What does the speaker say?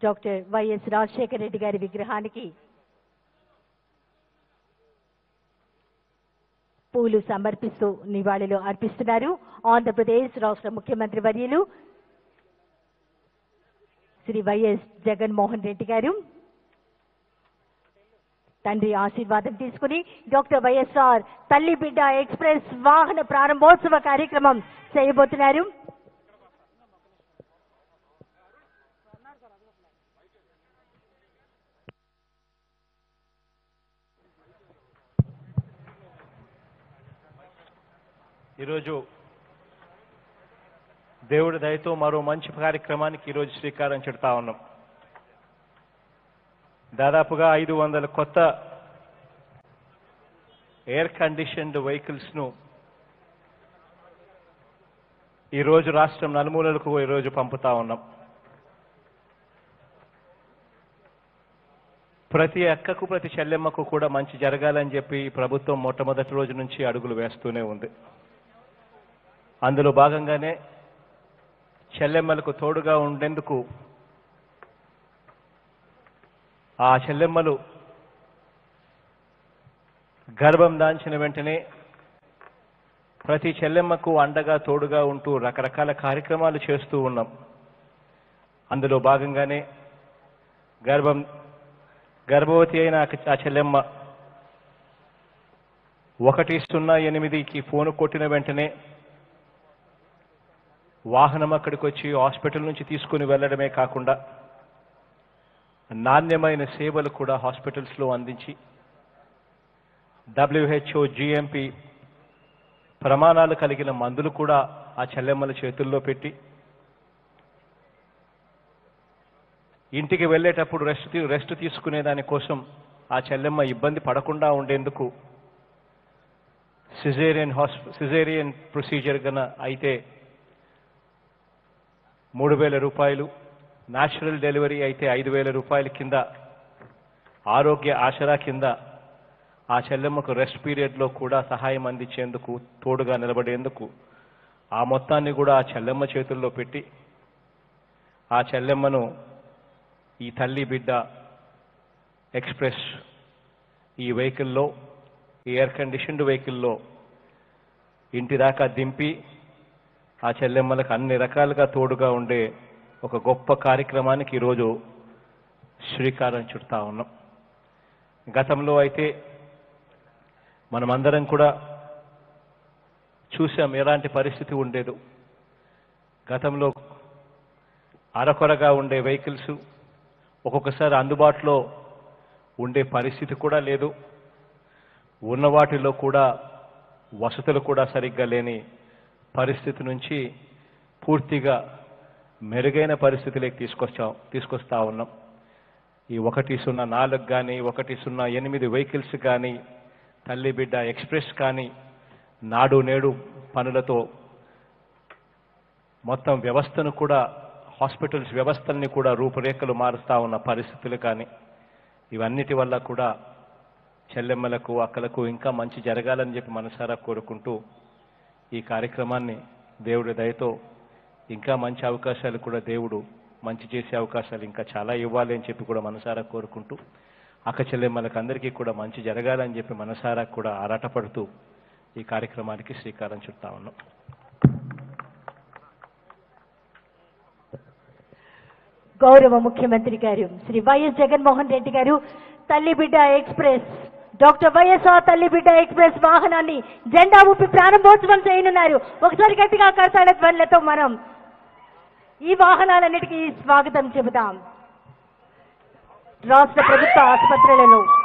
doctor YS Rajasekhara Reddy గారి విగ్రహానికి పూలు సమర్పిస్తూ నివాళులు అర్పిస్తున్నారు ఆంధ్రప్రదేశ్ రాష్ట్ర ముఖ్యమంత్రి వర్యులు శ్రీ వైఎస్ జగన్మోహన్ రెడ్డి గారు తండ్రి ఆశీర్వాదం తీసుకుని డాక్టర్ వైఎస్ఆర్ తల్లి బిడ్డ ఎక్స్ప్రెస్ వాహన ప్రారంభోత్సవ కార్యక్రమం చేయబోతున్నారు ఈరోజు దేవుడి దయతో మరో మంచి కార్యక్రమానికి ఈరోజు శ్రీకారం చుడతా ఉన్నాం దాదాపుగా ఐదు వందల కొత్త ఎయిర్ కండిషన్డ్ వెహికల్స్ను ఈరోజు రాష్ట్రం నలుమూలలకు ఈరోజు పంపుతా ఉన్నాం ప్రతి అక్కకు ప్రతి చెల్లెమ్మకు కూడా మంచి జరగాలని చెప్పి ఈ ప్రభుత్వం మొట్టమొదటి రోజు నుంచి అడుగులు వేస్తూనే ఉంది అందులో భాగంగానే చెల్లెమ్మలకు తోడుగా ఉండేందుకు ఆ చెల్లెమ్మలు గర్భం దాల్చిన వెంటనే ప్రతి చెల్లెమ్మకు అండగా తోడుగా ఉంటూ రకరకాల కార్యక్రమాలు చేస్తూ ఉన్నాం అందులో భాగంగానే గర్భం గర్భవతి అయిన ఆ- ఆ చెల్లెమ్మ ఒకటి సున్నా ఎనిమిదికి ఫోన్ కొట్టిన వెంటనే వాహనం అక్కడికి వచ్చి హాస్పిటల్ నుంచి తీసుకుని వెళ్ళడమే కాకుండా నాణ్యమైన సేవలు కూడా హాస్పిటల్స్లో అందించి డబ్ల్యూహెచ్ఓ జిఎంపి ప్రమాణాలు కలిగిన మందులు కూడా ఆ చెల్లెమ్మల చేతుల్లో పెట్టి ఇంటికి వెళ్ళేటప్పుడు రెస్ట్ తీ- రెస్ట్ తీసుకునే దానికోసం ఆ చెల్లెమ్మ ఇబ్బంది పడకుండా ఉండేందుకు సిజేరియన్ హాస్పి సిజేరియన్ ప్రొసీజర్ గన అయితే మూడు వేల రూపాయలు న్యాచురల్ డెలివరీ అయితే ఐదు వేల రూపాయల కింద ఆరోగ్య ఆసరా కింద ఆ చెల్లెమ్మకు రెస్ట్ పీరియడ్లో కూడా సహాయం అందించేందుకు తోడుగా నిలబడేందుకు ఆ మొత్తాన్ని కూడా ఆ చెల్లెమ్మ చేతుల్లో పెట్టి ఆ చెల్లెమ్మను ఈ తల్లి బిడ్డ ఎక్స్ప్రెస్ ఈ వెహికల్లో ఈ ఎయిర్ కండిషన్డ్ వెహికల్లో ఇంటి దాకా దింపి ఆ చెల్లెమ్మలకు అన్ని రకాలుగా తోడుగా ఉండే ఒక గొప్ప కార్యక్రమానికి ఈరోజు శ్రీకారం చుడతా ఉన్నాం గతంలో అయితే మనమందరం కూడా చూసాం ఎలాంటి పరిస్థితి ఉండేదో గతంలో అరకొరగా ఉండే వెహికల్స్ ఒక్కొక్కసారి అందుబాటులో ఉండే పరిస్థితి కూడా లేదు ఉన్న వాటిలో కూడా వసతులు కూడా సరిగ్గా లేని పరిస్థితి నుంచి పూర్తిగా మెరుగైన పరిస్థితిలోకి తీసుకొచ్చాం తీసుకొస్తా ఉన్నాం ఈ ఒకటి సున్నా నాలుగు కానీ ఒకటి సున్నా ఎనిమిది వెహికల్స్ కానీ తల్లి బిడ్డ ఎక్స్ప్రెస్ కానీ నాడు నేడు పనులతో మొత్తం వ్యవస్థను కూడా హాస్పిటల్స్ వ్యవస్థల్ని కూడా రూపురేఖలు మారుస్తా ఉన్న పరిస్థితులు కానీ ఇవన్నిటి వల్ల కూడా చెల్లెమ్మలకు అక్కలకు ఇంకా మంచి జరగాలని చెప్పి మనసారా కోరుకుంటూ ఈ కార్యక్రమాన్ని దేవుడి దయతో ఇంకా మంచి అవకాశాలు కూడా దేవుడు మంచి చేసే అవకాశాలు ఇంకా చాలా ఇవ్వాలి అని చెప్పి కూడా మనసారా కోరుకుంటూ అక్క చెల్లెమ్మలకు అందరికీ కూడా మంచి జరగాలని చెప్పి మనసారా కూడా ఆరాటపడుతూ ఈ కార్యక్రమానికి శ్రీకారం చుడతా ఉన్నాం గౌరవ ముఖ్యమంత్రి గారు శ్రీ వైఎస్ జగన్మోహన్ రెడ్డి గారు తల్లి బిడ్డ ఎక్స్ప్రెస్ డాక్టర్ వైఎస్ఆర్ తల్లి బిడ్డ ఎక్స్ప్రెస్ వాహనాన్ని జెండా ఊపి ప్రారంభోత్సవం చేయనున్నారు ఒకసారి గట్టిగా కడతాడ ధ్వనులతో మనం ఈ వాహనాలన్నిటికీ స్వాగతం చెబుతాం రాష్ట్ర ప్రభుత్వ ఆసుపత్రులలో